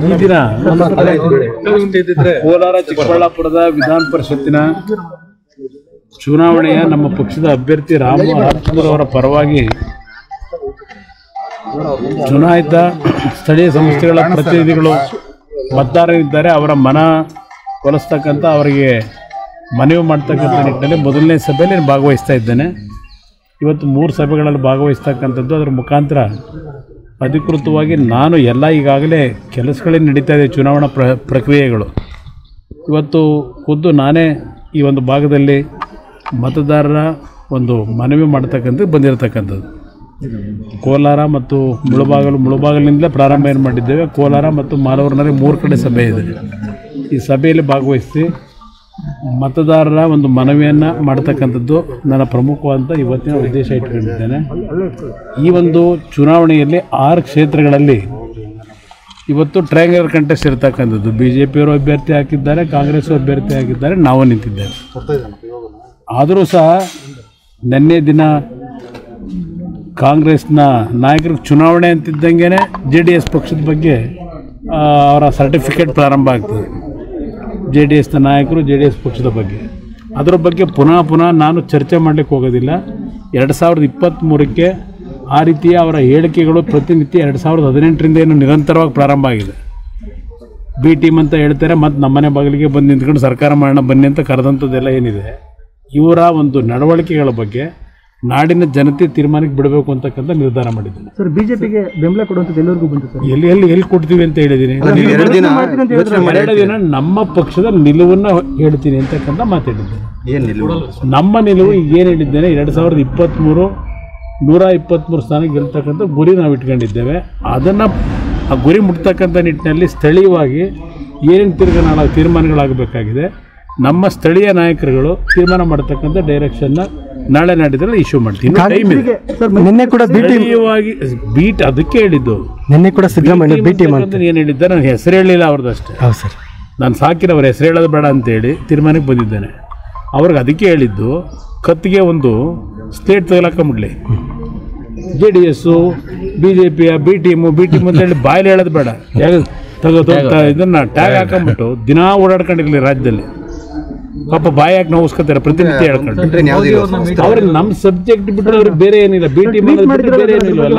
ಈ ದಿನ ಕೋಲಾರ ಚಿಕ್ಕಬಳ್ಳಾಪುರದ ವಿಧಾನ ಪರಿಷತ್ತಿನ ಚುನಾವಣೆಯ ನಮ್ಮ ಪಕ್ಷದ ಅಭ್ಯರ್ಥಿ ರಾಮ ರಾಮಚಂದ್ರ ಅವರ ಪರವಾಗಿ ಚುನಾಯಿತ ಸ್ಥಳೀಯ ಸಂಸ್ಥೆಗಳ ಪ್ರತಿನಿಧಿಗಳು ಮತದಾರರಿದ್ದಾರೆ ಅವರ ಮನ ಒಲಿಸ್ತಕ್ಕಂಥ ಅವರಿಗೆ ಮನವಿ ಮಾಡ್ತಕ್ಕಂಥ ನಿಟ್ಟಿನಲ್ಲಿ ಮೊದಲನೇ ಸಭೆಯಲ್ಲಿ ನಾನು ಭಾಗವಹಿಸ್ತಾ ಇದ್ದೇನೆ ಇವತ್ತು ಮೂರು ಸಭೆಗಳಲ್ಲಿ ಭಾಗವಹಿಸ್ತಕ್ಕಂಥದ್ದು ಅದರ ಮುಖಾಂತರ ಅಧಿಕೃತವಾಗಿ ನಾನು ಎಲ್ಲ ಈಗಾಗಲೇ ಕೆಲಸಗಳೇ ನಡೀತಾ ಇದೆ ಚುನಾವಣಾ ಪ್ರ ಪ್ರಕ್ರಿಯೆಗಳು ಇವತ್ತು ಖುದ್ದು ನಾನೇ ಈ ಒಂದು ಭಾಗದಲ್ಲಿ ಮತದಾರರ ಒಂದು ಮನವಿ ಮಾಡ್ತಕ್ಕಂಥದ್ದು ಬಂದಿರತಕ್ಕಂಥದ್ದು ಕೋಲಾರ ಮತ್ತು ಮುಳುಬಾಗಲು ಮುಳುಬಾಗಲಿನಿಂದಲೇ ಪ್ರಾರಂಭ ಏನು ಮಾಡಿದ್ದೇವೆ ಕೋಲಾರ ಮತ್ತು ಮಾಲೂರಿನಲ್ಲಿ ಮೂರು ಕಡೆ ಸಭೆ ಇದೆ ಈ ಸಭೆಯಲ್ಲಿ ಭಾಗವಹಿಸಿ ಮತದಾರರ ಒಂದು ಮನವಿಯನ್ನು ಮಾಡ್ತಕ್ಕಂಥದ್ದು ನನ್ನ ಪ್ರಮುಖವಾದಂಥ ಇವತ್ತಿನ ಉದ್ದೇಶ ಇಟ್ಕೊಂಡಿದ್ದೇನೆ ಈ ಒಂದು ಚುನಾವಣೆಯಲ್ಲಿ ಆರು ಕ್ಷೇತ್ರಗಳಲ್ಲಿ ಇವತ್ತು ಟ್ರಯಾಂಗುಲರ್ ಕಂಟೆಸ್ಟ್ ಇರ್ತಕ್ಕಂಥದ್ದು ಬಿ ಜೆ ಪಿಯವರು ಅಭ್ಯರ್ಥಿ ಹಾಕಿದ್ದಾರೆ ಕಾಂಗ್ರೆಸ್ ಅಭ್ಯರ್ಥಿ ಹಾಕಿದ್ದಾರೆ ನಾವು ನಿಂತಿದ್ದೇವೆ ಆದರೂ ಸಹ ನಿನ್ನೆ ದಿನ ಕಾಂಗ್ರೆಸ್ನ ನಾಯಕರು ಚುನಾವಣೆ ಅಂತಿದ್ದಂಗೆ ಜೆ ಡಿ ಎಸ್ ಪಕ್ಷದ ಬಗ್ಗೆ ಆ, ಅವರ ಸರ್ಟಿಫಿಕೇಟ್ ಪ್ರಾರಂಭ ಆಗ್ತದೆ ಜೆ ಡಿ ಎಸ್ನ ನಾಯಕರು ಜೆ ಡಿ ಎಸ್ ಪಕ್ಷದ ಬಗ್ಗೆ ಅದರ ಬಗ್ಗೆ ಪುನಃ ಪುನಃ ನಾನು ಚರ್ಚೆ ಮಾಡಲಿಕ್ಕೆ ಹೋಗೋದಿಲ್ಲ ಎರಡು ಸಾವಿರದ ಇಪ್ಪತ್ತ್ಮೂರಕ್ಕೆ ಆ ರೀತಿಯ ಅವರ ಹೇಳಿಕೆಗಳು ಪ್ರತಿನಿತ್ಯ ಎರಡು ಸಾವಿರದ ಹದಿನೆಂಟರಿಂದ ಏನು ನಿರಂತರವಾಗಿ ಪ್ರಾರಂಭ ಆಗಿದೆ ಬಿ ಟೀಮ್ ಅಂತ ಹೇಳ್ತಾರೆ ಮತ್ತು ನಮ್ಮನೆ ಬಾಗಿಲಿಗೆ ಬಂದು ನಿಂತ್ಕೊಂಡು ಸರ್ಕಾರ ಮಾಡೋಣ ಬನ್ನಿ ಅಂತ ಕರೆದಂಥದ್ದೆಲ್ಲ ಏನಿದೆ ಇವರ ಒಂದು ನಡವಳಿಕೆಗಳ ಬಗ್ಗೆ ನಾಡಿನ ಜನತೆ ತೀರ್ಮಾನಕ್ಕೆ ಬಿಡಬೇಕು ಅಂತಕ್ಕಂಥ ನಿರ್ಧಾರ ಮಾಡಿದ್ದೀನಿ ಸರ್ ಬಿಜೆಪಿಗೆ ಬೆಂಬಲ ಕೊಡುವಂಥದ್ದು ಎಲ್ಲರಿಗೂ ಬಂತು ಸರ್ ಎಲ್ಲಿ ಎಲ್ಲಿ ಎಲ್ಲಿ ಕೊಡ್ತೀವಿ ಅಂತ ಹೇಳಿದ್ದೀನಿ ಎರಡು ದಿನ ಎರಡು ದಿನ ನಮ್ಮ ಪಕ್ಷದ ನಿಲುವನ್ನು ಹೇಳ್ತೀನಿ ಅಂತಕ್ಕಂಥ ಮಾತಾಡಿದ್ದೇನೆ ಏನ್ ನಿಲುವು ನಮ್ಮ ನಿಲುವು ಈಗ ಏನು ಹೇಳಿದ್ದೇನೆ ಎರಡು ಸಾವಿರದ ಇಪ್ಪತ್ತ್ಮೂರು ನೂರ ಇಪ್ಪತ್ತ್ಮೂರು ಸ್ಥಾನ ಗೆಲ್ತಕ್ಕಂಥ ಗುರಿ ನಾವು ಇಟ್ಕೊಂಡಿದ್ದೇವೆ ಅದನ್ನು ಆ ಗುರಿ ಮುಟ್ತಕ್ಕಂಥ ನಿಟ್ಟಿನಲ್ಲಿ ಸ್ಥಳೀಯವಾಗಿ ಏನೇನು ತಿರ್ಗ ನಾಳೆ ತೀರ್ಮಾನಗಳಾಗಬೇಕಾಗಿದೆ ನಮ್ಮ ಸ್ಥಳೀಯ ನಾಯಕರುಗಳು ತೀರ್ಮಾನ ಮಾಡ್ತಕ್ಕಂಥ ಡೈರೆಕ್ಷನ್ನ ನಾಳೆ ನಾಡಿದ್ರಲ್ಲಿ ಇಶ್ಯೂ ಮಾಡ್ತೀನಿ ಟೈಮ್ ಇದೆ ನಿನ್ನೆ ಕೂಡ ಸ್ಥಳೀಯವಾಗಿ ಬೀಟ್ ಅದಕ್ಕೆ ಹೇಳಿದ್ದು ನಿನ್ನೆ ಕೂಡ ಸಿದ್ದರಾಮಯ್ಯ ಬಿ ಟೀಮ್ ಅಂತ ಏನು ಹೇಳಿದ್ದಾರೆ ನಾನು ಹೆಸರು ಹೇಳಿಲ್ಲ ಅವ್ರದ್ದಷ್ಟೇ ಹೌದು ಸರ್ ನಾನು ಸಾಕಿರೋರ ಹೆಸರು ಹೇಳೋದು ಬೇಡ ಅಂತೇಳಿ ತೀರ್ಮಾನಕ್ಕೆ ಬಂದಿದ್ದೇನೆ ಅವ್ರಿಗೆ ಅದಕ್ಕೆ ಹೇಳಿದ್ದು ಕತ್ತಿಗೆ ಒಂದು ಸ್ಟೇಟ್ ತಗೊಳಕೊಂಬಿಡ್ಲಿ J D S B J ಪಿಯ ಬಿ ಟೀಮು ಬಿ ಟೀಮ್ ಅಂತ ಹೇಳಿ ಬಾಯಲ್ಲಿ ಹೇಳೋದು ಬೇಡ ಯಾಕೆ ತಗೋ ಇದನ್ನು ಟ್ಯಾಗ್ ಹಾಕೊಂಬಿಟ್ಟು ದಿನಾ ಓಡಾಡ್ಕೊಂಡಿರಲಿ ರಾಜ್ಯದಲ್ಲಿ ಪಾಪ ಬಾಯಿ ಹಾಕಿ ನೋವಿಸ್ಕೊತಾರೆ ಪ್ರತಿನಿತ್ಯ ಹೇಳ್ಕೊಂಡು ಟ್ರೈನ್ ಯಾವ್ದಿಲ್ಲ ಅವ್ರಿಗೆ ನಮ್ಮ ಸಬ್ಜೆಕ್ಟ್ ಬಿಟ್ಟರೆ ಅವ್ರಿಗೆ ಬೇರೆ ಏನಿಲ್ಲ ಬಿ ಟೀಮ್ ಬೇರೆ ಏನಿಲ್ವಲ್ಲ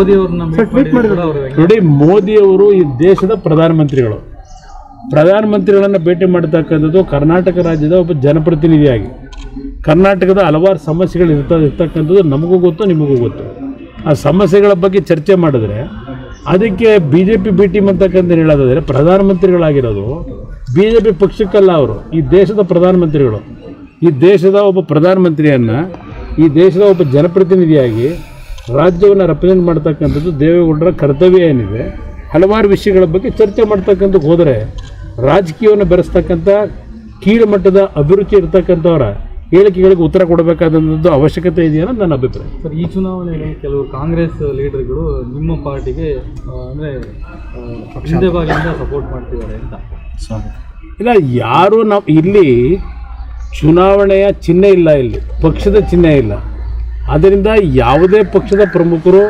ನೋಡಿ ಮೋದಿಯವರು ಈ ದೇಶದ ಪ್ರಧಾನಮಂತ್ರಿಗಳು ಪ್ರಧಾನಮಂತ್ರಿಗಳನ್ನು ಭೇಟಿ ಮಾಡತಕ್ಕಂಥದ್ದು ಕರ್ನಾಟಕ ರಾಜ್ಯದ ಒಬ್ಬ ಜನಪ್ರತಿನಿಧಿಯಾಗಿ ಕರ್ನಾಟಕದ ಹಲವಾರು ಸಮಸ್ಯೆಗಳು ಇರ್ತ ಇರ್ತಕ್ಕಂಥದ್ದು ನಮಗೂ ಗೊತ್ತು ನಿಮಗೂ ಗೊತ್ತು ಆ ಸಮಸ್ಯೆಗಳ ಬಗ್ಗೆ ಚರ್ಚೆ ಮಾಡಿದ್ರೆ ಅದಕ್ಕೆ B J P B team ಅಂತಕ್ಕಂಥ ಹೇಳೋದಾದರೆ ಪ್ರಧಾನಮಂತ್ರಿಗಳಾಗಿರೋದು ಬಿ ಜೆ ಪಿ ಪಕ್ಷಕ್ಕಲ್ಲ ಅವರು ಈ ದೇಶದ ಪ್ರಧಾನಮಂತ್ರಿಗಳು ಈ ದೇಶದ ಒಬ್ಬ ಪ್ರಧಾನಮಂತ್ರಿಯನ್ನು ಈ ದೇಶದ ಒಬ್ಬ ಜನಪ್ರತಿನಿಧಿಯಾಗಿ ರಾಜ್ಯವನ್ನು ರೆಪ್ರೆಸೆಂಟ್ ಮಾಡ್ತಕ್ಕಂಥದ್ದು ದೇವೇಗೌಡರ ಕರ್ತವ್ಯ ಏನಿದೆ ಹಲವಾರು ವಿಷಯಗಳ ಬಗ್ಗೆ ಚರ್ಚೆ ಮಾಡ್ತಕ್ಕಂಥದ್ದು ಹೋದರೆ ರಾಜಕೀಯವನ್ನು ಬೆರೆಸ್ತಕ್ಕಂಥ ಕೀಳು ಮಟ್ಟದ ಅಭಿರುಚಿ ಇರ್ತಕ್ಕಂಥವರ ಹೇಳಿಕೆಗಳಿಗೆ ಉತ್ತರ ಕೊಡಬೇಕಾದಂಥದ್ದು ಅವಶ್ಯಕತೆ ಇದೆಯೋ ಅನ್ನೋದು ನನ್ನ ಅಭಿಪ್ರಾಯ ಸರ್ ಈ ಚುನಾವಣೆಯಲ್ಲಿ ಕೆಲವು ಕಾಂಗ್ರೆಸ್ ಲೀಡರ್ಗಳು ನಿಮ್ಮ ಪಾರ್ಟಿಗೆ ಆ, ಅಂದ್ರೆ ಆ, ಹಿಂದೆ ಭಾಗದಿಂದ ಸಪೋರ್ಟ್ ಮಾಡ್ತಿದ್ದಾರೆ ಅಂತ ಇಲ್ಲ ಯಾರು ನಾವು ಇಲ್ಲಿ ಚುನಾವಣೆಯ ಚಿಹ್ನೆ ಇಲ್ಲ ಇಲ್ಲಿ ಪಕ್ಷದ ಚಿಹ್ನೆ ಇಲ್ಲ ಆದ್ದರಿಂದ ಯಾವುದೇ ಪಕ್ಷದ ಪ್ರಮುಖರು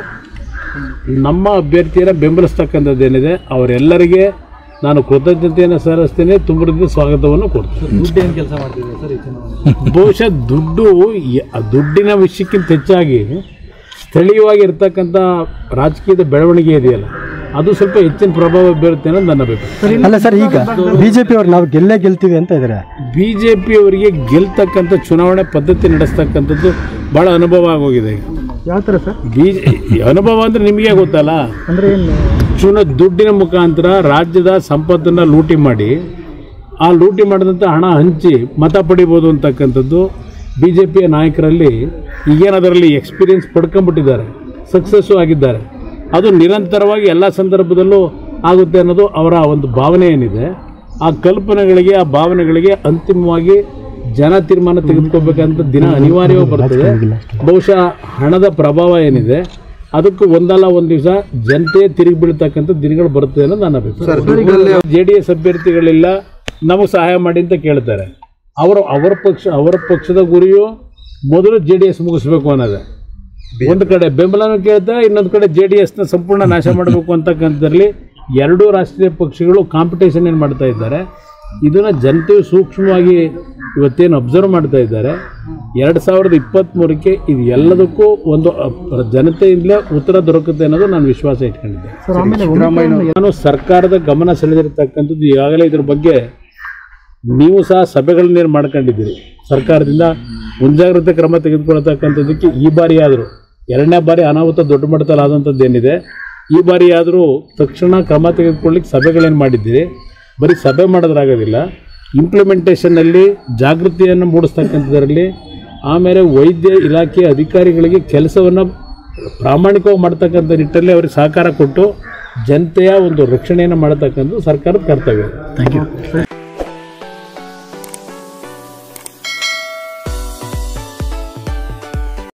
ನಮ್ಮ ಅಭ್ಯರ್ಥಿಯನ್ನು ಬೆಂಬಲಿಸ್ತಕ್ಕಂಥದ್ದೇನಿದೆ ಅವರೆಲ್ಲರಿಗೆ ನಾನು ಕೃತಜ್ಞತೆಯನ್ನು ಸಲ್ಲಿಸ್ತೇನೆ ತುಂಬ ಸ್ವಾಗತವನ್ನು ಕೊಡ್ತೇನೆ ದುಡ್ಡು ಏನು ಕೆಲಸ ಮಾಡ್ತಿದ್ದಾರೆ ಸರ್ ಈ ಚುನಾವಣೆ ಬಹುಶಃ ದುಡ್ಡು ಯ- ದುಡ್ಡಿನ ವಿಷಯಕ್ಕಿಂತ ಹೆಚ್ಚಾಗಿ ಸ್ಥಳೀಯವಾಗಿ ಇರ್ತಕ್ಕಂಥ ರಾಜಕೀಯದ ಬೆಳವಣಿಗೆ ಇದೆಯಲ್ಲ ಅದು ಸ್ವಲ್ಪ ಹೆಚ್ಚಿನ ಪ್ರಭಾವ ಬೀರುತ್ತೆ ಅನ್ನೋದು ನನ್ನ ಅಭಿಪ್ರಾಯ ಅಲ್ಲ ಸರ್ ಈಗ ಬಿಜೆಪಿ ಅವ್ರು ನಾವು ಗೆಲ್ಲೇ ಗೆಲ್ತೀವಿ ಅಂತ ಇದ್ದಾರೆ ಬಿ ಜೆ ಪಿಯವರಿಗೆ ಗೆಲ್ತಕ್ಕಂಥ ಚುನಾವಣೆ ಪದ್ಧತಿ ನಡೆಸ್ತಕ್ಕಂಥದ್ದು ಭಾಳ ಅನುಭವ ಆಗೋಗಿದೆ ಈಗ ಯಾವ ಥರ ಸರ್ ಬಿ ಅನುಭವ ಅಂದರೆ ನಿಮಗೆ ಗೊತ್ತಲ್ಲ ಅಂದರೆ ಏನು ಚುನ ದುಡ್ಡಿನ ಮುಖಾಂತರ ರಾಜ್ಯದ ಸಂಪತ್ತನ್ನು ಲೂಟಿ ಮಾಡಿ ಆ ಲೂಟಿ ಮಾಡಿದಂಥ ಹಣ ಹಂಚಿ ಮತ ಪಡಿಬೋದು ಅಂತಕ್ಕಂಥದ್ದು ಬಿ ಜೆ ಪಿಯ ನಾಯಕರಲ್ಲಿ ಈಗೇನು ಅದರಲ್ಲಿ ಎಕ್ಸ್ಪೀರಿಯನ್ಸ್ ಪಡ್ಕೊಂಬಿಟ್ಟಿದ್ದಾರೆ ಸಕ್ಸಸ್ಸು ಆಗಿದ್ದಾರೆ ಅದು ನಿರಂತರವಾಗಿ ಎಲ್ಲ ಸಂದರ್ಭದಲ್ಲೂ ಆಗುತ್ತೆ ಅನ್ನೋದು ಅವರ ಒಂದು ಭಾವನೆ ಏನಿದೆ ಆ ಕಲ್ಪನೆಗಳಿಗೆ ಆ ಭಾವನೆಗಳಿಗೆ ಅಂತಿಮವಾಗಿ ಜನ ತೀರ್ಮಾನ ತೆಗೆದುಕೋಬೇಕಂತ ದಿನ ಅನಿವಾರ್ಯವಾಗಿ ಬರ್ತದೆ ಬಹುಶಃ ಹಣದ ಪ್ರಭಾವ ಏನಿದೆ ಅದಕ್ಕೂ ಒಂದಲ್ಲ ಒಂದು ದಿವಸ ಜನತೆ ತಿರುಗಿ ಬೀಳ್ತಕ್ಕಂಥ ದಿನಗಳು ಬರ್ತದೆ ಅನ್ನೋದು ನನ್ನ ಅಭಿಪ್ರಾಯ ಜೆ ಡಿ ಎಸ್ ಅಭ್ಯರ್ಥಿಗಳಿಲ್ಲ ನಮಗೆ ಸಹಾಯ ಮಾಡಿ ಅಂತ ಕೇಳ್ತಾರೆ ಅವರು ಅವರ ಪಕ್ಷ ಅವರ ಪಕ್ಷದ ಗುರಿಯು ಮೊದಲು ಜೆ ಡಿ ಎಸ್ ಮುಗಿಸ್ಬೇಕು ಅನ್ನೋದು ಒಂದು ಕಡೆ ಬೆಂಬಲನೂ ಕೇಳ್ತಾರೆ ಇನ್ನೊಂದು ಕಡೆ ಜೆ ಡಿ ಎಸ್ನ ಸಂಪೂರ್ಣ ನಾಶ ಮಾಡಬೇಕು ಅಂತಕ್ಕಂಥದ್ರಲ್ಲಿ ಎರಡೂ ರಾಷ್ಟ್ರೀಯ ಪಕ್ಷಗಳು ಕಾಂಪಿಟೇಷನ್ ಏನು ಮಾಡ್ತಾ ಇದ್ದಾರೆ ಇದನ್ನು ಜನತೆಯು ಸೂಕ್ಷ್ಮವಾಗಿ ಇವತ್ತೇನು ಅಬ್ಸರ್ವ್ ಮಾಡ್ತಾ ಇದ್ದಾರೆ ಎರಡು ಸಾವಿರದ ಇಪ್ಪತ್ತ್ಮೂರಕ್ಕೆ ಇದು ಎಲ್ಲದಕ್ಕೂ ಒಂದು ಅ- ಜನತೆಯಿಂದಲೇ ಉತ್ತರ ದೊರಕುತ್ತೆ ಅನ್ನೋದು ನಾನು ವಿಶ್ವಾಸ ಇಟ್ಕೊಂಡಿದ್ದೆ ಸರ್ ಆಮೇಲೆ ನಾನು ಸರ್ಕಾರದ ಗಮನ ಸೆಳೆದಿರ್ತಕ್ಕಂಥದ್ದು ಈಗಾಗಲೇ ಇದ್ರ ಬಗ್ಗೆ ನೀವು ಸಹ ಸಭೆಗಳನ್ನೇನು ಮಾಡ್ಕೊಂಡಿದ್ದೀರಿ ಸರ್ಕಾರದಿಂದ ಮುಂಜಾಗ್ರತೆ ಕ್ರಮ ತೆಗೆದುಕೊಳ್ತಕ್ಕಂಥದ್ದಕ್ಕೆ ಈ ಬಾರಿ ಆದರೂ ಎರಡನೇ ಬಾರಿ ಅನಾಹುತ ದೊಡ್ಡ ಮಟ್ಟದಲ್ಲಿ ಆದಂಥದ್ದು ಏನಿದೆ ಈ ಬಾರಿ ಆದರೂ ತಕ್ಷಣ ಕ್ರಮ ತೆಗೆದುಕೊಳ್ಳಿಕ್ಕೆ ಸಭೆಗಳೇನು ಮಾಡಿದ್ದೀರಿ ಬರೀ ಸಭೆ ಮಾಡೋದ್ರಾಗೋದಿಲ್ಲ ಇಂಪ್ಲಿಮೆಂಟೇಷನ್ನಲ್ಲಿ ಜಾಗೃತಿಯನ್ನು ಮೂಡಿಸ್ತಕ್ಕಂಥದ್ರಲ್ಲಿ ಆಮೇಲೆ ವೈದ್ಯ ಇಲಾಖೆ ಅಧಿಕಾರಿಗಳಿಗೆ ಕೆಲಸವನ್ನು ಪ್ರಾಮಾಣಿಕವಾಗಿ ಮಾಡ್ತಕ್ಕಂಥ ನಿಟ್ಟಲ್ಲಿ ಅವ್ರಿಗೆ ಸಹಕಾರ ಕೊಟ್ಟು ಜನತೆಯ ಒಂದು ರಕ್ಷಣೆಯನ್ನು ಮಾಡತಕ್ಕಂಥದ್ದು ಸರ್ಕಾರದ ಕರ್ತವ್ಯ ಥ್ಯಾಂಕ್ ಯು